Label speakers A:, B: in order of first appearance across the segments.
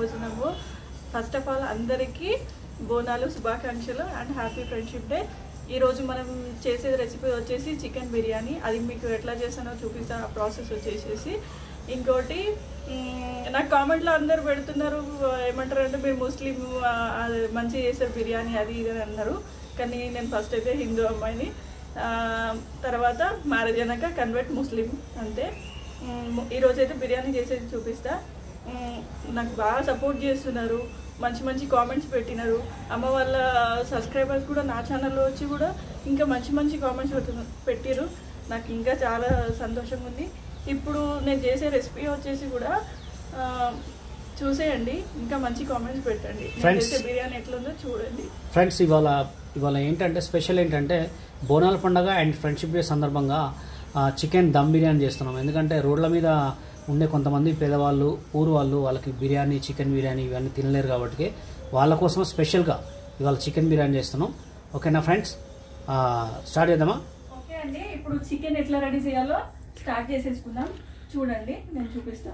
A: భోజనము first of all అందరికీ బోనాలు శుభాకాంక్షలు అండ్ హ్యాపీ ఫ్రెండ్షిప్ డే ఈరోజు మనం చేసే రెసిపీ వచ్చేసి చికెన్ బిర్యానీ అది మీకు ఎట్లా చేస్తానో చూపిస్తా ఆ ప్రాసెస్ వచ్చేసేసి ఇంకోటి మ్, నాకు కామెంట్లో అందరు పెడుతున్నారు ఏమంటారు అంటే మీరు ముస్లిం ఆ, అది మంచిగా చేసే బిర్యానీ అది ఇది అని అన్నారు కానీ నేను ఫస్ట్ అయితే హిందూ అమ్మాయిని ఆ, తర్వాత మ్యారేజ్ అయినాక కన్వర్ట్ ముస్లిం అంతే మ్, ఈరోజు అయితే బిర్యానీ చేసేది చూపిస్తా మ్, నాకు బాగా సపోర్ట్ చేస్తున్నారు మంచి మంచి కామెంట్స్ పెట్టినారు అమ్మ వాళ్ళ సబ్స్క్రైబర్స్ కూడా నా ఛానల్లో వచ్చి కూడా ఇంకా మంచి మంచి కామెంట్స్ పెట్టిరు నాకు ఇంకా చాలా సంతోషంగా ఉంది ఇప్పుడు నేను చేసే రెసిపీ వచ్చేసి కూడా ఆ, చూసేయండి ఇంకా మంచి కామెంట్స్ పెట్టండి నేను
B: Friends.
A: చేసే బిర్యానీ ఎట్లుందో చూడండి
B: ఫ్రెండ్స్ ఇవాళ ఇవాళ ఏంటంటే స్పెషల్ ఏంటంటే బోనాల పండగ అండ్ ఫ్రెండ్షిప్ డే సందర్భంగా ఆ, చికెన్ దమ్ బిర్యానీ చేస్తున్నాం ఎందుకంటే రోడ్ల మీద ఉండే కొంతమంది పేదవాళ్ళు ఊరు వాళ్ళు వాళ్ళకి బిర్యానీ చికెన్ బిర్యానీ ఇవన్నీ తినలేరు కాబట్టి వాళ్ళ కోసం స్పెషల్గా ఇవాళ చికెన్ బిర్యానీ చేస్తున్నాం ఓకేనా ఫ్రెండ్స్ స్టార్ట్ చేద్దామా
A: ఓకే అండి ఇప్పుడు చికెన్ ఎట్లా రెడీ చేయాలో స్టార్ట్ చేసేసుకుందాం చూడండి నేను చూపిస్తా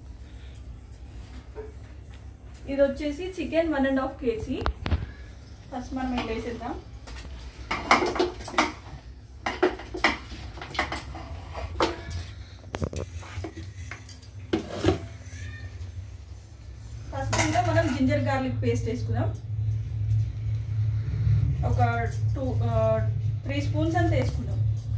A: ఇది వచ్చేసి chicken one and half KG first మనం ఏం వేసేద్దాం ఫస్ట్ ఇంకా మనం జింజర్ గార్లిక్ పేస్ట్ వేసుకుందాం ఒక టూ త్రీ స్పూన్స్ అంత వేసుకుందాం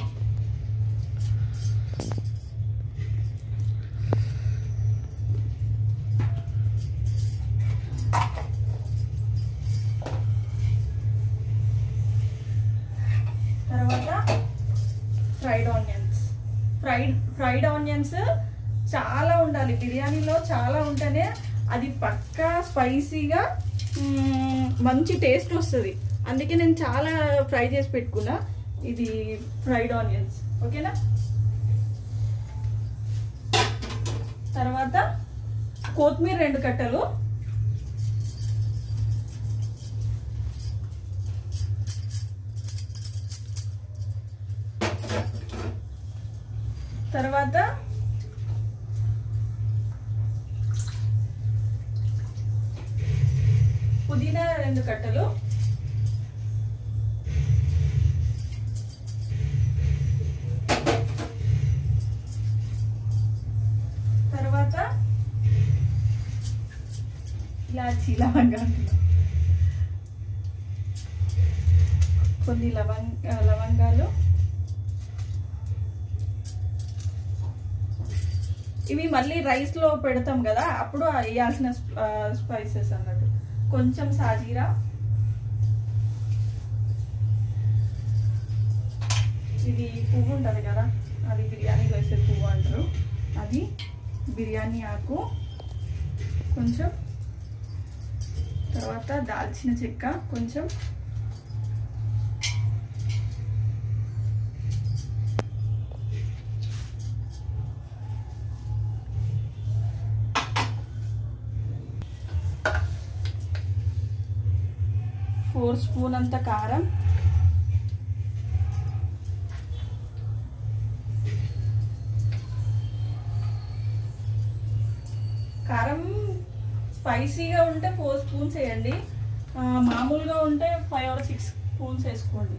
A: తర్వాత fried onions fried fried onions చాలా ఉండాలి బిర్యానీలో చాలా ఉంటేనే అది పక్కా స్పైసీగా మ్మ్, మంచి టేస్ట్ వస్తుంది అందుకే నేను చాలా ఫ్రై చేసి పెట్టుకున్నా ఇది ఫ్రైడ్ ఆనియన్స్ ఓకేనా తర్వాత కొత్తిమీర రెండు కట్టలు తర్వాత పుదీనా రెండు కట్టలు తర్వాత ఇలాచి లవంగాలు కొన్ని లవంగ లవంగాలు ఇవి మళ్ళీ రైస్ లో పెడతాం కదా అప్పుడు వేయాల్సిన స్పైసెస్ అన్నట్టు కొంచెం సాజీరా ఇది పువ్వు ఉంటుంది కదా అది బిర్యానీలో వేసే పువ్వు అంటారు అది బిర్యానీ ఆకు కొంచెం తర్వాత దాల్చిన చెక్క కొంచెం ఫోర్ స్పూన్ అంత కారం కారం స్పైసీగా ఉంటే ఫోర్ స్పూన్స్ వేయండి ఆ, మామూలుగా ఉంటే ఫైవ్ ఆర్ సిక్స్ స్పూన్స్ వేసుకోండి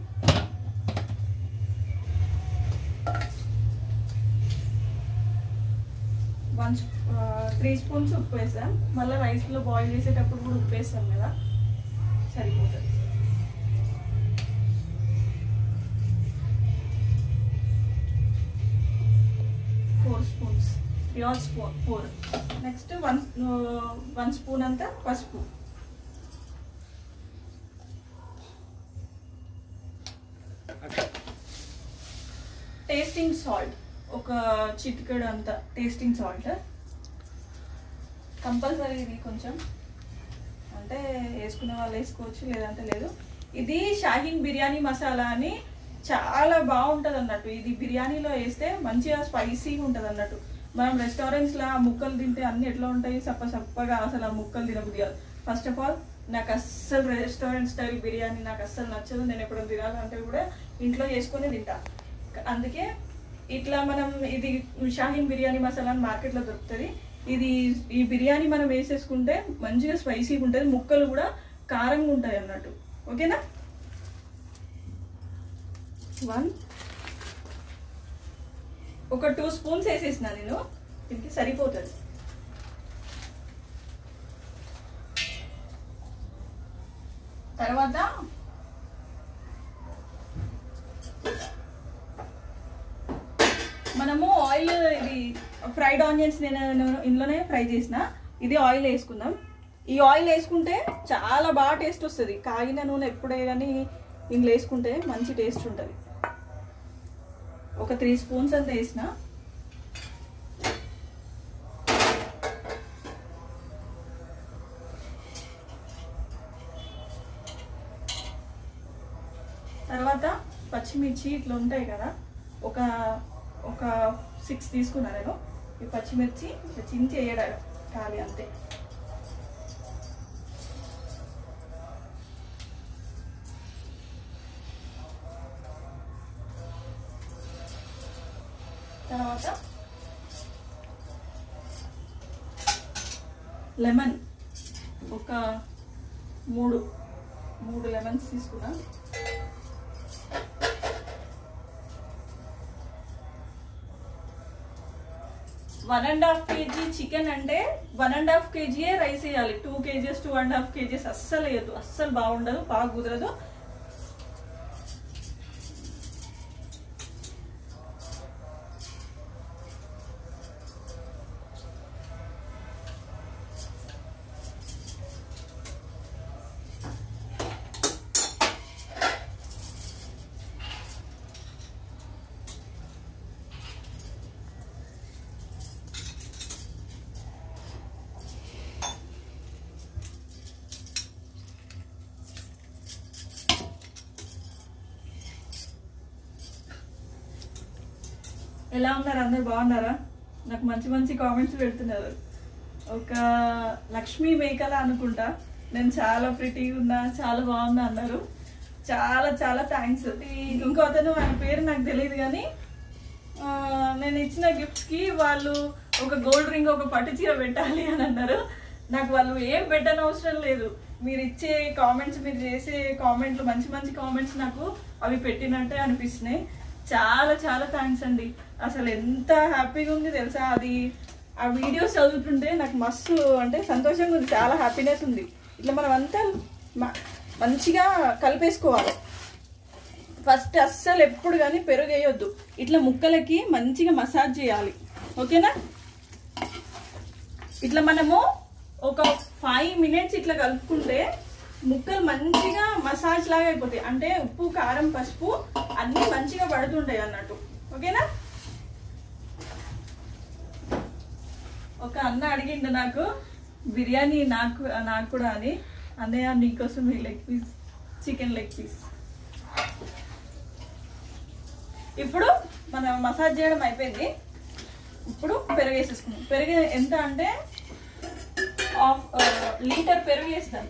A: వన్ త్రీ స్పూన్స్ ఉప్పు వేసాం మళ్ళీ రైస్లో బాయిల్ చేసేటప్పుడు కూడా ఉప్పు వేస్తాం కదా సరిపోతుంది four spoons pure spoon four next one one spoon అంతా పసుపు టేస్టింగ్ సాల్ట్ ఒక చిటికెడు అంత టేస్టింగ్ సాల్ట్ కంపల్సరీ ఇది కొంచెం అంటే వేసుకునే వాళ్ళు వేసుకోవచ్చు లేదంటే లేదు ఇది షాహీన్ బిర్యానీ మసాలా అని చాలా బాగుంటుంది అన్నట్టు ఇది బిర్యానీలో వేస్తే మంచిగా స్పైసీగా ఉంటుంది అన్నట్టు మనం రెస్టారెంట్స్లో ఆ ముక్కలు తింటే అన్ని ఎట్లా ఉంటాయి సప్ప సప్పగా అసలు ఆ ముక్కలు తినబుద్ధి కాదు ఫస్ట్ ఆఫ్ ఆల్ నాకు అస్సలు రెస్టారెంట్ స్టైల్ బిర్యానీ నాకు అస్సలు నచ్చదు నేను ఎప్పుడైనా తినాలంటే కూడా ఇంట్లో చేసుకొని తింటా అందుకే ఇట్లా మనం ఇది షాహీన్ బిర్యానీ మసాలా అని మార్కెట్లో దొరుకుతుంది ఇది ఈ బిర్యానీ మనం వేసేసుకుంటే మంచిగా స్పైసీగా ఉంటుంది ముక్కలు కూడా కారంగా ఉంటాయి అన్నట్టు ఓకేనా వన్ ఒక టూ స్పూన్స్ వేసేసిన నేను దీనికి సరిపోతుంది తర్వాత మనము ఆయిల్ ఇది ఫ్రైడ్ ఆనియన్స్ నేను నేను ఇందులోనే ఫ్రై చేసిన ఇది ఆయిల్ వేసుకుందాం ఈ ఆయిల్ వేసుకుంటే చాలా బాగా టేస్ట్ వస్తుంది కాగిన నూనె ఎప్పుడే కానీ ఇందులో వేసుకుంటే మంచి టేస్ట్ ఉంటుంది ఒక త్రీ స్పూన్స్ అంత వేసిన తర్వాత పచ్చిమిర్చి ఇట్లా ఉంటాయి కదా ఒక ఒక సిక్స్ తీసుకున్నా నేను ఈ పచ్చిమిర్చి ఇట్లా చించి వేయడం కాలి అంతే తర్వాత లెమన్ ఒక మూడు మూడు లెమన్స్ తీసుకున్నా one and half KG chicken అంటే వన్ అండ్ హాఫ్ కేజీయే రైస్ వేయాలి two KGs two and half KGs అస్సలు వేయద్దు అస్సలు బాగుండదు బాగా కుదరదు ఎలా ఉన్నారు అందరు బాగున్నారా నాకు మంచి మంచి కామెంట్స్ పెడుతున్నారు ఒక లక్ష్మీ మేకల అనుకుంటా నేను చాలా ప్రిటీగా ఉన్నా చాలా బాగున్నా అన్నారు చాలా చాలా థ్యాంక్స్ ఇంకో అతను ఆయన పేరు నాకు తెలియదు కానీ ఆ, నేను ఇచ్చిన గిఫ్ట్స్ కి వాళ్ళు ఒక గోల్డ్ రింగ్ ఒక పట్టు చీర పెట్టాలి అని అన్నారు నాకు వాళ్ళు ఏం పెట్టని అవసరం లేదు మీరు ఇచ్చే కామెంట్స్ మీరు చేసే కామెంట్లు మంచి మంచి కామెంట్స్ నాకు అవి పెట్టినట్టే అనిపిస్తున్నాయి చాలా చాలా థ్యాంక్స్ అండి అసలు ఎంత హ్యాపీగా ఉంది తెలుసా అది ఆ వీడియోస్ చదువుతుంటే నాకు మస్తు అంటే సంతోషంగా ఉంది చాలా హ్యాపీనెస్ ఉంది ఇట్లా మనం అంతా మ- మంచిగా కలిపేసుకోవాలి ఫస్ట్ అస్సలు ఎప్పుడు కానీ పెరుగు వేయొద్దు ఇట్లా ముక్కలకి మంచిగా మసాజ్ చేయాలి ఓకేనా ఇట్లా మనము ఒక ఫైవ్ మినిట్స్ ఇట్లా కలుపుకుంటే ముక్కలు మంచిగా మసాజ్ లాగా అయిపోతాయి అంటే ఉప్పు కారం పసుపు అన్నీ మంచిగా పడుతుంటాయి అన్నట్టు ఓకేనా ఒక అన్న అడిగిండు నాకు బిర్యానీ నాకు నాకు కూడా అని అన్నయ్య నీకోసం ఈ leg piece chicken leg piece ఇప్పుడు మనం మసాజ్ చేయడం అయిపోయింది ఇప్పుడు పెరుగు వేసేసుకున్నాం పెరుగు ఎంత అంటే హాఫ్ లీటర్ పెరుగు వేస్తాను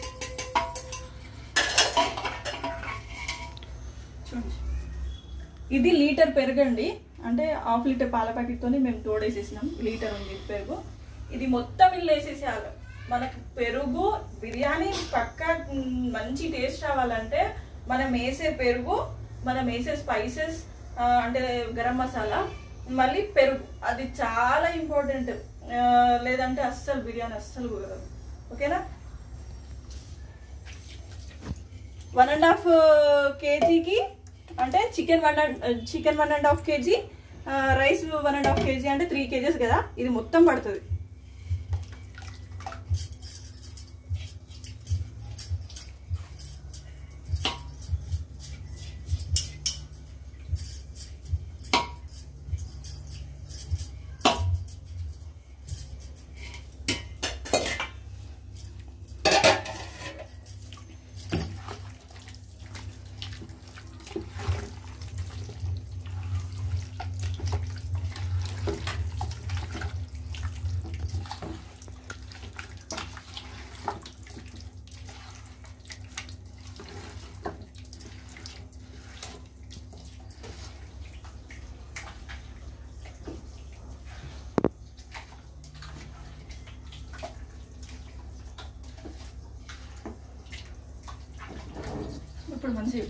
A: చూడండి ఇది లీటర్ పెరుగండి అంటే హాఫ్ లీటర్ పాల ప్యాకెట్తోని మేము తోడేసేసినాం లీటర్ ఉంది పెరుగు ఇది మొత్తం ఇల్లు వేసేసేయాలి మనకు పెరుగు బిర్యానీ పక్క మంచి టేస్ట్ రావాలంటే మనం వేసే పెరుగు మనం వేసే స్పైసెస్ అంటే గరం మసాలా మళ్ళీ పెరుగు అది చాలా ఇంపార్టెంట్ లేదంటే అస్సలు బిర్యానీ అస్సలు కుదరదు ఓకేనా వన్ అండ్ హాఫ్ కేజీకి అంటే chicken one and chicken one and half KG rice one and half KG అంటే త్రీ కేజీస్ కదా ఇది మొత్తం పడుతుంది మంచిగా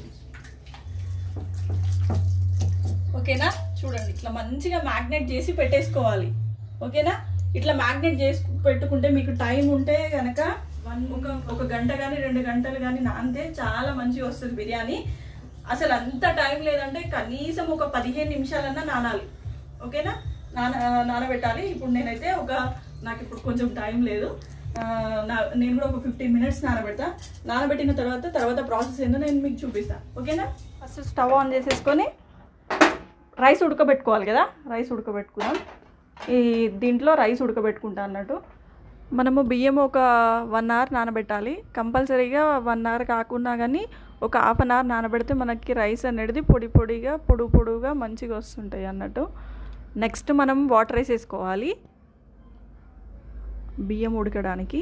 A: ఓకేనా చూడండి ఇట్లా మంచిగా మ్యాగ్నెట్ చేసి పెట్టేసుకోవాలి ఓకేనా ఇట్లా మ్యాగ్నెట్ చేసి పెట్టుకుంటే మీకు టైం ఉంటే కనుక వన్ ఒక ఒక గంట కానీ రెండు గంటలు కానీ నానితే చాలా మంచిగా వస్తుంది బిర్యానీ అసలు అంత టైం లేదంటే కనీసం ఒక పదిహేను నిమిషాలన్నా నానాలి ఓకేనా నాన నానబెట్టాలి ఇప్పుడు నేనైతే ఒక నాకు ఇప్పుడు కొంచెం టైం లేదు ఆ, నా నేను కూడా ఒక ఫిఫ్టీన్ మినిట్స్ నానబెడతా నానబెట్టిన తర్వాత తర్వాత ప్రాసెస్ ఏందో నేను మీకు చూపిస్తాను ఓకేనా ఫస్ట్ స్టవ్ ఆన్ చేసేసుకొని రైస్ ఉడకబెట్టుకోవాలి కదా రైస్ ఉడకబెట్టుకుందాం ఈ దీంట్లో రైస్ ఉడకబెట్టుకుంటా అన్నట్టు మనము బియ్యం ఒక వన్ అవర్ నానబెట్టాలి కంపల్సరీగా వన్ అవర్ కాకుండా కానీ ఒక హాఫ్ అన్ అవర్ నానబెడితే మనకి రైస్ అనేది పొడి పొడిగా పొడు పొడుగా మంచిగా వస్తుంటాయి అన్నట్టు నెక్స్ట్ మనం వాటర్ రైస్ వేసుకోవాలి బియ్యం ఉడకడానికి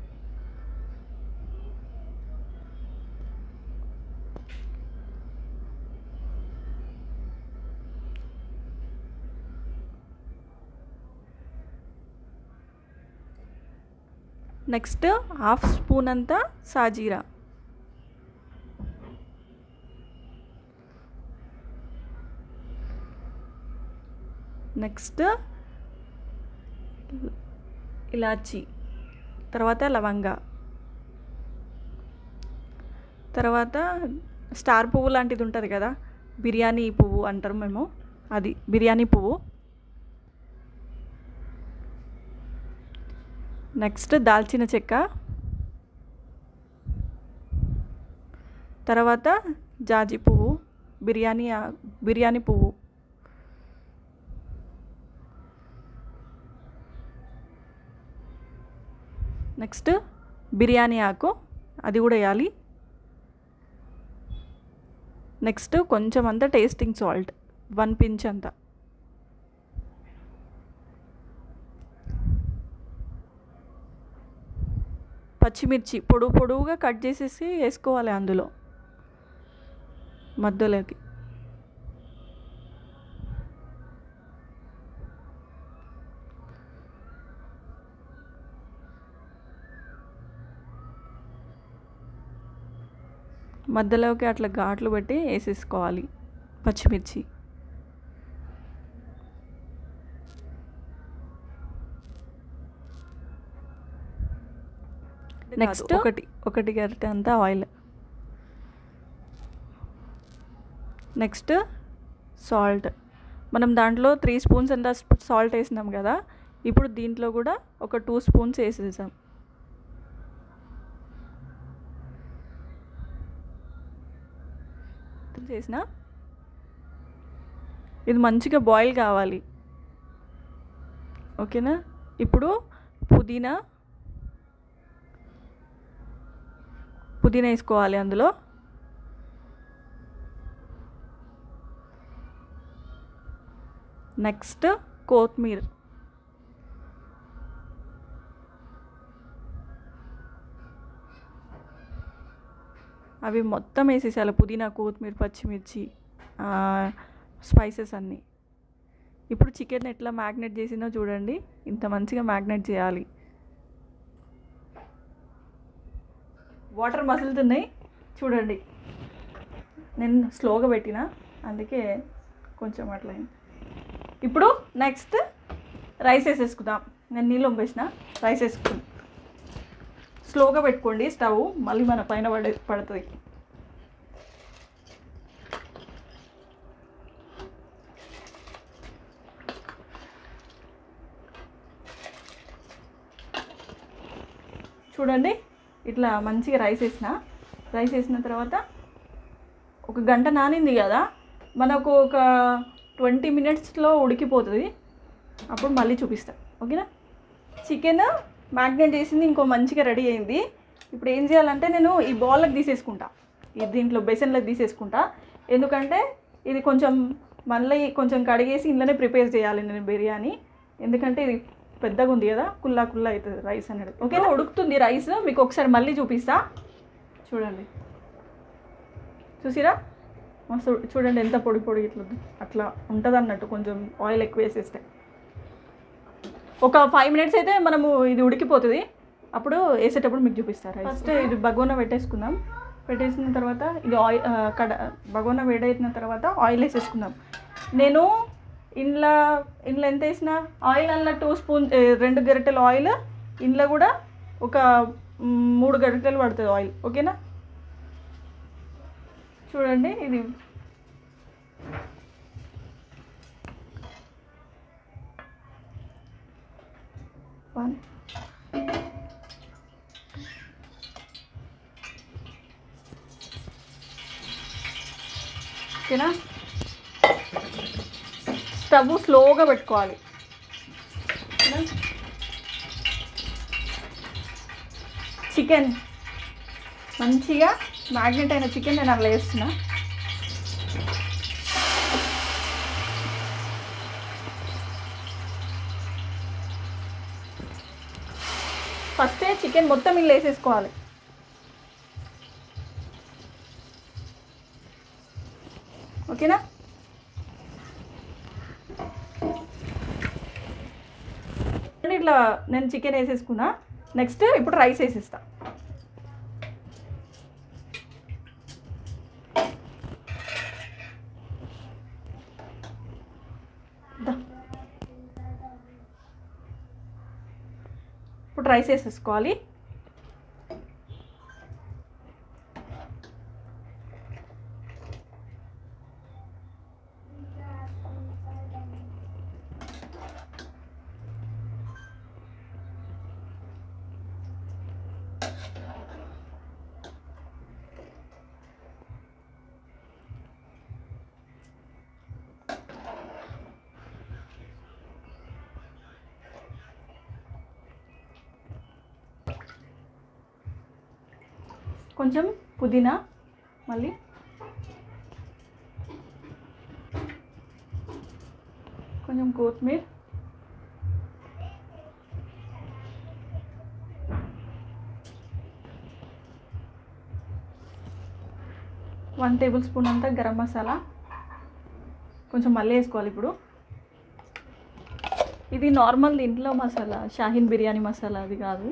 A: నెక్స్ట్ హాఫ్ స్పూన్ అంతా సాజీరా నెక్స్ట్ ఇలాచి తర్వాత లవంగ తర్వాత స్టార్ పువ్వు లాంటిది ఉంటుంది కదా బిర్యానీ పువ్వు అంటారు మేము అది బిర్యానీ పువ్వు నెక్స్ట్ దాల్చిన చెక్క తర్వాత జాజి పువ్వు బిర్యానీ ఆ- బిర్యానీ పువ్వు నెక్స్ట్ బిర్యానీ ఆకు అది కూడా వేయాలి నెక్స్ట్ కొంచెం అంతా టేస్టింగ్ సాల్ట్ వన్ పించ్ అంతా పచ్చిమిర్చి పొడుగు పొడుగుగా కట్ చేసేసి వేసుకోవాలి అందులో మధ్యలోకి మధ్యలోకి అట్లా ఘాట్లు పెట్టి వేసేసుకోవాలి పచ్చిమిర్చి నెక్స్ట్ ఒకటి ఒకటి గరిటె అంతా ఆయిల్ నెక్స్ట్ సాల్ట్ మనం దాంట్లో త్రీ స్పూన్స్ అంత సాల్ట్ వేసినాం కదా ఇప్పుడు దీంట్లో కూడా ఒక టూ స్పూన్స్ వేసేసాం చేసిన ఇది మంచిగా బాయిల్ కావాలి ఓకేనా ఇప్పుడు పుదీనా పుదీనా వేసుకోవాలి అందులో నెక్స్ట్ కొత్తిమీర అవి మొత్తం వేసేసాలి పుదీనా కొత్తిమీర పచ్చిమిర్చి స్పైసెస్ అన్నీ ఇప్పుడు చికెన్ ఎట్లా మ్యాగ్నేట్ చేసిందో చూడండి ఇంత మంచిగా మ్యాగ్నేట్ చేయాలి వాటర్ మసులుతున్నాయి చూడండి నేను స్లోగా పెట్టిన అందుకే కొంచెం అట్లా అయింది. ఇప్పుడు నెక్స్ట్ రైస్ వేసేసుకుందాం నేను నీళ్ళు వంపేసిన రైస్ వేసుకుందాం స్లోగా పెట్టుకోండి స్టవ్ మళ్ళీ మన పైన పడే పడుతుంది చూడండి ఇట్లా మంచిగా రైస్ వేసిన రైస్ వేసిన తర్వాత ఒక గంట నానింది కదా మనకు ఒక ట్వంటీ మినిట్స్లో ఉడికిపోతుంది అప్పుడు మళ్ళీ చూపిస్తా ఓకేనా చికెన్ మ్యాగ్నేట్ చేసింది ఇంకో మంచిగా రెడీ అయింది ఇప్పుడు ఏం చేయాలంటే నేను ఈ బౌల్లోకి తీసేసుకుంటా ఈ దీంట్లో బెసన్లోకి తీసేసుకుంటా ఎందుకంటే ఇది కొంచెం మళ్ళీ కొంచెం కడిగేసి ఇంట్లోనే ప్రిపేర్ చేయాలి నేను బిర్యానీ ఎందుకంటే ఇది పెద్దగా ఉంది కదా కుల్లా కుల్లా అవుతుంది రైస్ అనేది ఓకేనా ఉడుకుతుంది రైస్ మీకు ఒకసారి మళ్ళీ చూపిస్తా చూడండి చూసిరా మస్తు చూడండి ఎంత పొడి పొడి ఇట్లా ఉంది. అట్లా ఉంటుంది అన్నట్టు కొంచెం ఆయిల్ ఎక్కువ వేసేస్తే ఒక ఫైవ్ మినిట్స్ అయితే మనము ఇది ఉడికిపోతుంది అప్పుడు వేసేటప్పుడు మీకు చూపిస్తారు ఫస్ట్ ఇది బగోన పెట్టేసుకుందాం పెట్టేసిన తర్వాత ఇది ఆయిల్ కడ బగోన వేడైన తర్వాత ఆయిల్ వేసేసుకుందాం నేను ఇంట్లో ఇంట్లో ఎంత వేసిన ఆయిల్ అందులో టూ స్పూన్ ఏ, రెండు గరిటెలు ఆయిల్ ఇంట్లో కూడా ఒక మ్, మూడు గరిటెలు పడుతుంది ఆయిల్ ఓకేనా చూడండి ఇది వన్ ఓకేనా స్టవ్ స్లోగా పెట్టుకోవాలి ఓకేనా? చికెన్ మంచిగా మ్యాగ్నెట్ అయిన చికెన్ నేను అలా వేస్తున్నా ఫస్టే చికెన్ మొత్తం ఇల్లు వేసేసుకోవాలి ఓకేనా చూడండి, ఇట్లా నేను చికెన్ వేసేసుకున్నా నెక్స్ట్ ఇప్పుడు రైస్ వేసేస్తా దా. ఇప్పుడు రైస్ వేసేసుకోవాలి కొంచెం పుదీనా మళ్ళీ కొంచెం కొత్తిమీర వన్ టేబుల్ స్పూన్ అంతా గరం మసాలా కొంచెం మళ్ళీ వేసుకోవాలి ఇప్పుడు ఇది నార్మల్ ఇంట్లో మసాలా షాహీన్ బిర్యానీ మసాలా అది కాదు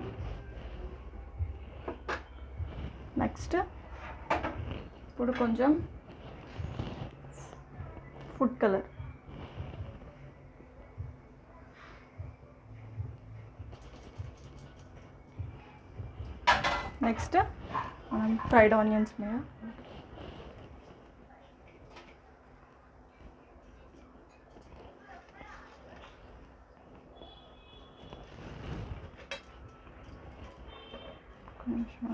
A: నెక్స్ట్ ఇప్పుడు కొంచెం ఫుడ్ కలర్ నెక్స్ట్ మనం ఫ్రైడ్ ఆనియన్స్ మీద ఒక్క నిమిషం.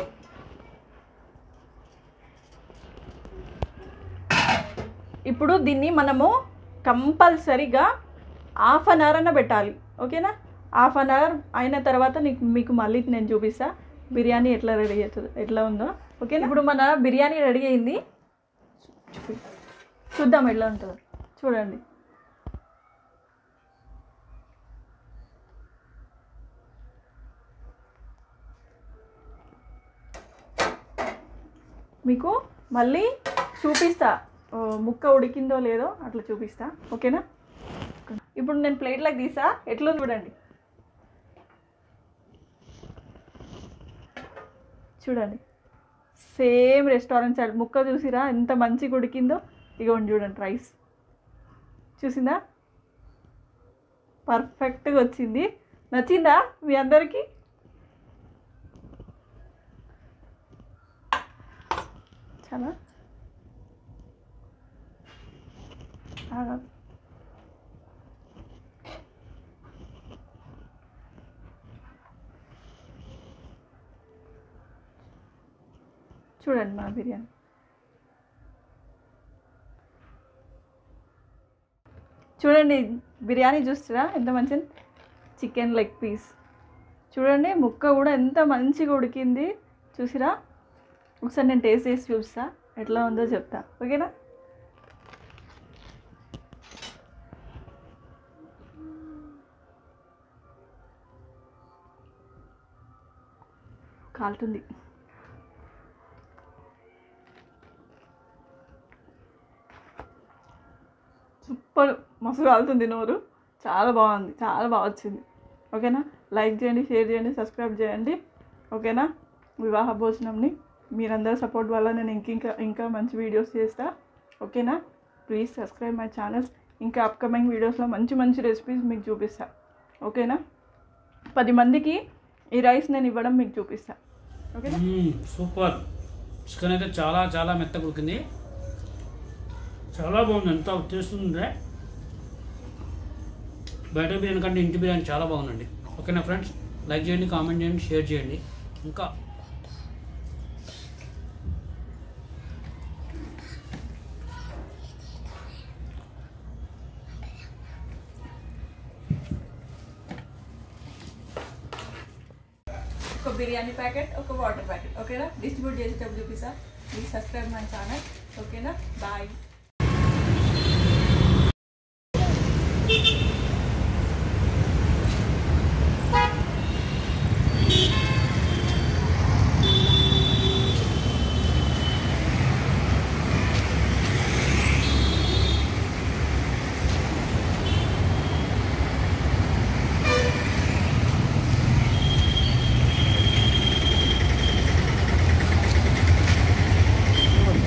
A: ఇప్పుడు దీన్ని మనము కంపల్సరీగా హాఫ్ అన్ అవర్ అన్న పెట్టాలి ఓకేనా హాఫ్ అన్ అవర్ అయిన తర్వాత నీకు మీకు మళ్ళీ నేను చూపిస్తా బిర్యానీ ఎట్లా రెడీ అవుతుంది ఎట్లా ఉందో ఓకేనా ఇప్పుడు మన బిర్యానీ రెడీ అయింది చూపి. చూద్దాం ఎట్లా ఉంటుందో చూడండి మీకు మళ్ళీ చూపిస్తా ఓ, ముక్క ఉడికిందో లేదో అట్లా చూపిస్తా ఓకేనా ఇప్పుడు నేను ప్లేట్లకు తీసా ఎట్లా చూడండి చూడండి సేమ్ రెస్టారెంట్ సైడ్ ముక్క చూసిరా ఎంత మంచిగా ఉడికిందో ఇగోండి చూడండి రైస్ చూసిందా పర్ఫెక్ట్గా వచ్చింది నచ్చిందా మీ అందరికీ చాలా ఆగా. చూడండి మా బిర్యానీ చూడండి బిర్యానీ చూస్తారా ఎంత మంచిది చికెన్ లెగ్ పీస్ చూడండి ముక్క కూడా ఎంత మంచిగా ఉడికింది చూసిరా ఒకసారి నేను టేస్ట్ చేసి చూపిస్తా ఎట్లా ఉందో చెప్తా ఓకేనా కాలుతుంది సూపర్ మస్తు కాలుతుంది నోరు చాలా బాగుంది చాలా బాగా వచ్చింది ఓకేనా లైక్ చేయండి షేర్ చేయండి సబ్స్క్రైబ్ చేయండి ఓకేనా వివాహ భోజనంని మీరందరూ సపోర్ట్ వల్ల నేను ఇంక ఇంకా ఇంకా మంచి వీడియోస్ చేస్తా ఓకేనా ప్లీజ్ సబ్స్క్రైబ్ మై ఛానల్స్ ఇంకా అప్కమింగ్ వీడియోస్లో మంచి మంచి రెసిపీస్ మీకు చూపిస్తా ఓకేనా పది మందికి ఈ రైస్ నేను ఇవ్వడం మీకు చూపిస్తా ఓకేనా
B: సూపర్ చికెన్ అయితే చాలా చాలా మెత్తగా ఉడికింది చాలా బాగుంది ఎంత టేస్ట్ ఉందే బయట బిర్యానీ కంటే ఇంటి బిర్యానీ చాలా బాగుందండి ఓకేనా ఫ్రెండ్స్ లైక్ చేయండి కామెంట్ చేయండి షేర్ చేయండి ఇంకా
A: ఒక బిర్యానీ ప్యాకెట్ ఒక వాటర్ ప్యాకెట్ ఓకేనా డిస్ట్రిబ్యూట్ చేసేటప్పుడు చూపిస్తా ప్లీజ్ సబ్స్క్రైబ్ మై ఛానల్ ఓకేనా బాయ్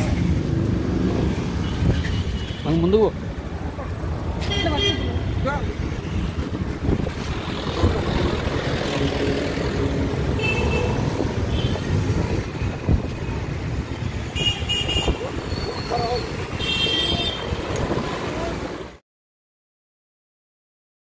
B: ముందు
A: ఇట్లా పట్టుకుంటున్నా.